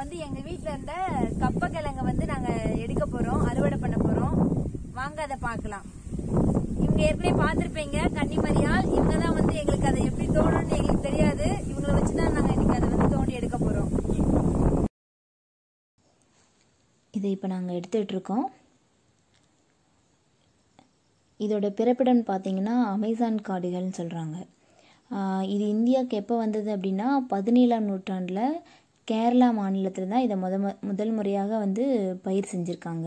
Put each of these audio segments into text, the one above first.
வந்து எங்க வீட்ல இருந்த கப்ப கிழங்க வந்து நாங்க எடுக்க போறோம் அறுவடை பண்ண போறோம் வாங்க அதை பார்க்கலாம் இவங்க ஏற்கனவே பார்த்திருப்பீங்க கன்னிமரியால் இவங்க தான் வந்து எங்களுக்கு அதை எப்படி தோணும்னு எங்களுக்கு தெரியாது இவங்களை வச்சுதான் நாங்க இன்னைக்கு அதை வந்து தோண்டி எடுக்க போறோம் இதை இப்போ நாங்கள் எடுத்துகிட்டு இருக்கோம் இதோட பிறப்பிடம் பார்த்தீங்கன்னா அமேசான் காடுகள்னு சொல்கிறாங்க இது இந்தியாவுக்கு எப்போ வந்தது அப்படின்னா பதினேழாம் நூற்றாண்டில் கேரளா மாநிலத்தில் தான் இதை முத மு- முதல் முறையாக வந்து பயிர் செஞ்சுருக்காங்க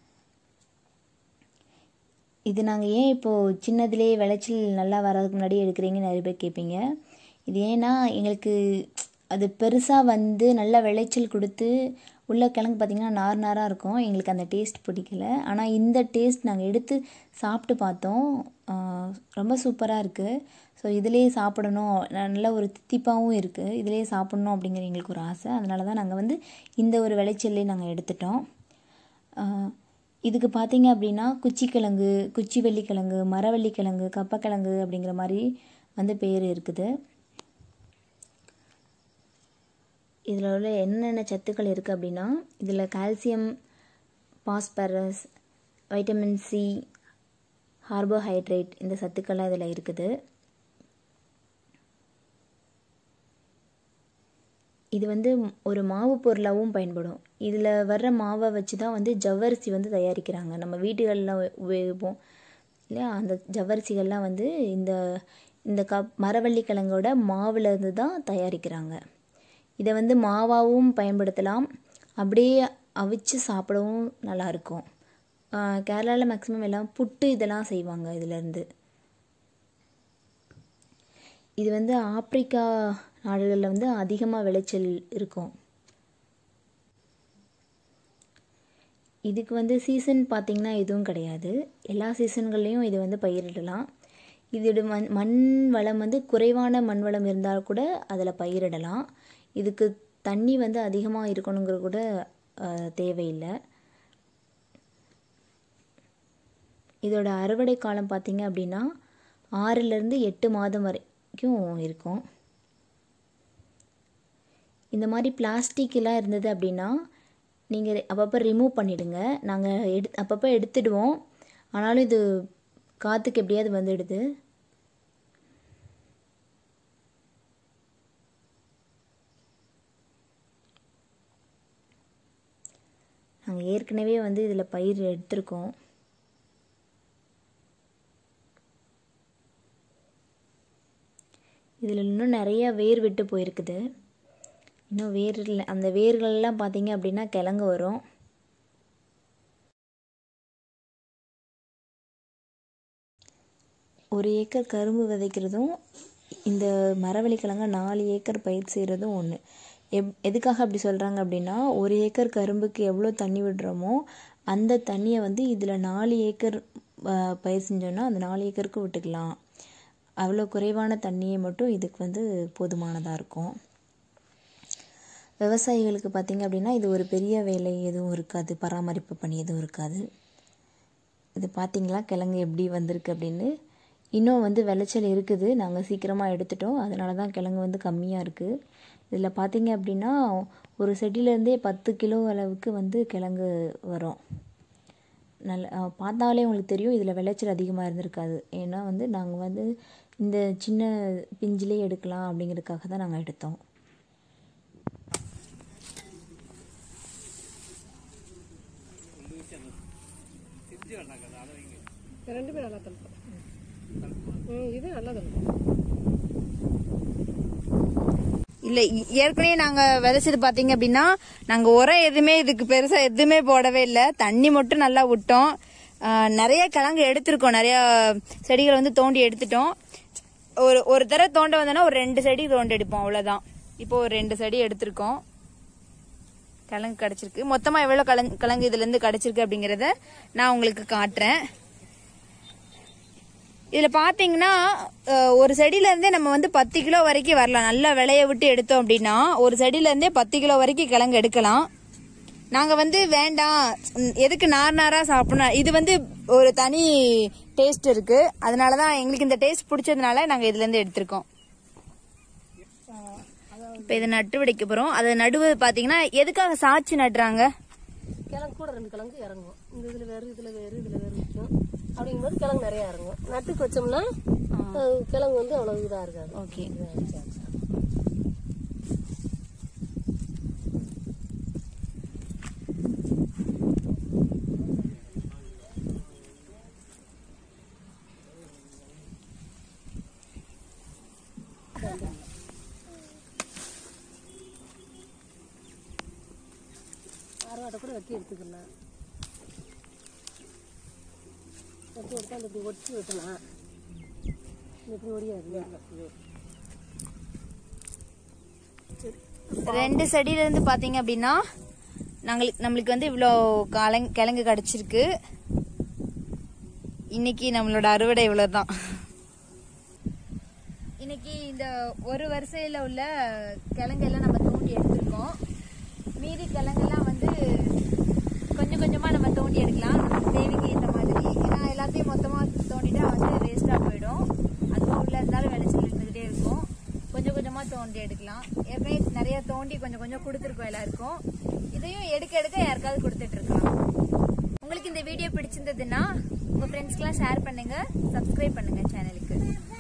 இது நாங்கள் ஏன் இப்போது சின்னதுலேயே விளைச்சல் நல்லா வர்றதுக்கு முன்னாடி எடுக்கிறீங்கன்னு நிறைய பேர் கேட்பீங்க இது ஏன்னா எங்களுக்கு அது பெருசாக வந்து நல்ல விளைச்சல் கொடுத்து உள்ள கிழங்கு பார்த்திங்கன்னா நார் நாராக இருக்கும் எங்களுக்கு அந்த டேஸ்ட் பிடிக்கல ஆனால் இந்த டேஸ்ட் நாங்கள் எடுத்து சாப்பிட்டு பார்த்தோம் ஆஹ் ரொம்ப சூப்பராக இருக்குது ஸோ இதிலே சாப்பிடணும் நல்ல ஒரு தித்திப்பாகவும் இருக்குது இதிலே சாப்பிடணும் அப்படிங்கிற எங்களுக்கு ஒரு ஆசை அதனால தான் நாங்கள் வந்து இந்த ஒரு விளைச்சல்லே நாங்கள் எடுத்துட்டோம் ஆஹ் இதுக்கு பார்த்தீங்க அப்படின்னா குச்சிக்கிழங்கு குச்சி வெள்ளிக்கிழங்கு மரவள்ளிக்கிழங்கு கப்பக்கிழங்கு அப்படிங்கிற மாதிரி வந்து பேர் இருக்குது இதில் உள்ள என்னென்ன சத்துக்கள் இருக்குது அப்படின்னா இதில் calcium phosphorus vitamin C carbohydrate இந்த சத்துக்கள்லாம் இதில் இருக்குது இது வந்து ஒரு மாவு பொருளாகவும் பயன்படும் இதில் வர்ற மாவை வச்சு தான் வந்து ஜவ்வரிசி வந்து தயாரிக்கிறாங்க நம்ம வீடுகளில் உபயோகிப்போம் இல்லையா அந்த ஜவ்வரிசிகள்லாம் வந்து இந்த இந்த கப் மரவள்ளி கிழங்கோட மாவுல இருந்து தான் தயாரிக்கிறாங்க இதை வந்து மாவாகவும் பயன்படுத்தலாம் அப்படியே அவிச்சு சாப்பிடவும் நல்லாயிருக்கும் கேரளாவில் மேக்ஸிமம் எல்லாம் புட்டு இதெல்லாம் செய்வாங்க இதிலேருந்து இது வந்து ஆப்பிரிக்கா நாடுகளில் வந்து அதிகமாக விளைச்சல் இருக்கும் இதுக்கு வந்து சீசன் பார்த்திங்கன்னா எதுவும் கிடையாது எல்லா சீசன்கள்லேயும் இது வந்து பயிரிடலாம் இதோட மண் மண் வளம் வந்து குறைவான மண் வளம் இருந்தால் கூட அதில் பயிரிடலாம் இதுக்கு தண்ணி வந்து அதிகமாக இருக்கணுங்கிற கூட அஹ், தேவையில்லை இதோட அறுவடை காலம் பார்த்தீங்க அப்படின்னா ஆறிலிருந்து எட்டு மாதம் வரைக்கும் இருக்கும் இந்த மாதிரி பிளாஸ்டிக் எல்லாம் இருந்தது அப்படின்னா நீங்கள் அப்பப்போ ரிமூவ் பண்ணிடுங்க நாங்கள் எடு அப்பப்போ எடுத்துடுவோம் ஆனாலும் இது காற்றுக்கு எப்படியாவது வந்துடுது நாங்கள் ஏற்கனவே வந்து இதில் பயிர் எடுத்திருக்கோம் இதில் இன்னும் நிறைய வேர் விட்டு போயிருக்குது இன்னும் வேர் இல்லை அந்த வேர்கள்லாம் பார்த்தீங்க அப்படின்னா கிழங்கு வரும் ஒரு ஏக்கர் கரும்பு விதைக்கிறதும் இந்த மரவள்ளி கிழங்க நாலு ஏக்கர் பயிர் செய்கிறதும் ஒன்று எப் எதுக்காக அப்படி சொல்கிறாங்க அப்படின்னா ஒரு ஏக்கர் கரும்புக்கு எவ்வளோ தண்ணி விடுறோமோ அந்த தண்ணியை வந்து இதில் நாலு ஏக்கர் அஹ், பயிர் செஞ்சோன்னா அந்த நாலு ஏக்கருக்கு விட்டுக்கலாம் அவ்வளோ குறைவான தண்ணியை மட்டும் இதுக்கு வந்து போதுமானதாக இருக்கும் விவசாயிகளுக்கு பார்த்தீங்க அப்படின்னா இது ஒரு பெரிய வேலை எதுவும் இருக்காது பராமரிப்பு பணி எதுவும் இருக்காது இது பார்த்தீங்களா கிழங்கு எப்படி வந்திருக்கு அப்படின்னு இன்னும் வந்து விளைச்சல் இருக்குது நாங்கள் சீக்கிரமாக எடுத்துட்டோம் அதனால தான் கிழங்கு வந்து கம்மியாக இருக்குது இதில் பார்த்தீங்க அப்படின்னா ஒரு செடியிலேருந்தே பத்து கிலோ அளவுக்கு வந்து கிழங்கு வரும் நல்ல அஹ், பார்த்தாலே உங்களுக்கு தெரியும் இதில் விளைச்சல் அதிகமாக இருந்திருக்காது ஏன்னா வந்து நாங்கள் வந்து இந்த சின்ன பிஞ்சிலே எடுக்கலாம் அப்படிங்கிறதுக்காக தான் நாங்கள் எடுத்தோம் ரெண்டுமே நல்லா தள்ளும் ம் இது நல்லா தள்ளும் இல்ல இ- ஏற்கனவே நாங்க விதைச்சது பாத்தீங்க அப்படின்னா நாங்க உரம் எதுவுமே இதுக்கு பெருசா எதுவுமே போடவே இல்ல தண்ணி மட்டும் நல்லா விட்டோம் ஆஹ், நிறைய கிழங்கு எடுத்திருக்கோம் நிறைய செடிகள் வந்து தோண்டி எடுத்துட்டோம் ஒரு ஒரு தடவை தோண்ட வந்தோன்னா ஒரு ரெண்டு செடி தோண்டி எடுப்போம் அவ்வளவுதான் இப்போ ஒரு ரெண்டு செடி எடுத்திருக்கோம் கிழங்கு கிடைச்சிருக்கு மொத்தமா எவ்வளவு கிழங்கு கிழங்கு இதுல இருந்து கிடைச்சிருக்கு அப்படிங்கறத நான் உங்களுக்கு காட்டுறேன் இதுல பாத்தீங்கன்னா அஹ், ஒரு செடியில இருந்தே நம்ம வந்து பத்து கிலோ வரைக்கும் வரலாம் நல்லா விளைய விட்டு எடுத்தோம் அப்படின்னா ஒரு செடியில இருந்தே பத்து கிலோ வரைக்கும் கிழங்கு எடுக்கலாம் நாங்க வந்து வேண்டாம் ம், எதுக்கு நார் நாரா சாப்பிடணும் இது வந்து ஒரு தனி டேஸ்ட் இருக்கு அதனாலதான் எங்களுக்கு இந்த டேஸ்ட் பிடிச்சதுனால நாங்க இதுல இருந்து எடுத்திருக்கோம் இப்போ இதை நட்டு விடைக்க போறோம் அதை நடுவு பாத்தீங்கன்னா எதுக்காக சாட்சி நடுறாங்க கிழங்கு கூட ரெண்டு கிழங்கு இறங்கும் இந்த இதுல வேறு இதுல வேறு இதுல வேறு இருக்கும் அப்படிங்கும்போது கிழங்கு நிறைய இறங்கும் நட்டுக்கு வச்சோம்னா அஹ், கிழங்கு வந்து அவ்வளவு இதா இருக்காது ஓகே சரி, சரி, சரி. அறுவாடை கூட வெட்டி எடுத்துக்கலாம் வெட்டி எடுத்தா அந்த இப்படி ஒட்டி வெட்டலாம் இந்த இப்படி ஒடியாது ரெண்டு செடியில இருந்து பாத்தீங்க அப்படின்னா நாங்களுக்கு நம்மளுக்கு வந்து இவ்வளோ கலங் கிழங்கு கிடைச்சிருக்கு இன்னைக்கு நம்மளோட அறுவடை இவ்வளவுதான் இன்னைக்கு இந்த ஒரு வரிசையில உள்ள கிழங்கெல்லாம் நம்ம தோண்டி எடுத்திருக்கோம் மீதி கிழங்கெல்லாம் வந்து கொஞ்சம் கொஞ்சமா நம்ம தோண்டி எடுக்கலாம் தேவைக்கு ஏற்ற மாதிரி ஏன்னா எல்லாத்தையும் மொத்தமா தோண்டிட்டா வந்து வேஸ்டா போயிடும் அதுவும் உள்ள இருந்தாலும் விளைச்சல் இருந்துகிட்டே இருக்கும் கொஞ்சம் கொஞ்சமா தோண்டி எடுக்கலாம் ஏற்கனவே நிறைய தோண்டி கொஞ்சம் கொஞ்சம் கொடுத்துருக்கோம் எல்லாருக்கும் இதையும் எடுக்க எடுக்க யாருக்காவது கொடுத்துட்டு இருக்கலாம் உங்களுக்கு இந்த வீடியோ பிடிச்சிருந்ததுன்னா உங்க ஃப்ரெண்ட்ஸ்க்கெல்லாம் ஷேர் பண்ணுங்க சப்ஸ்கிரைப் பண்ணுங்க சேனலுக்கு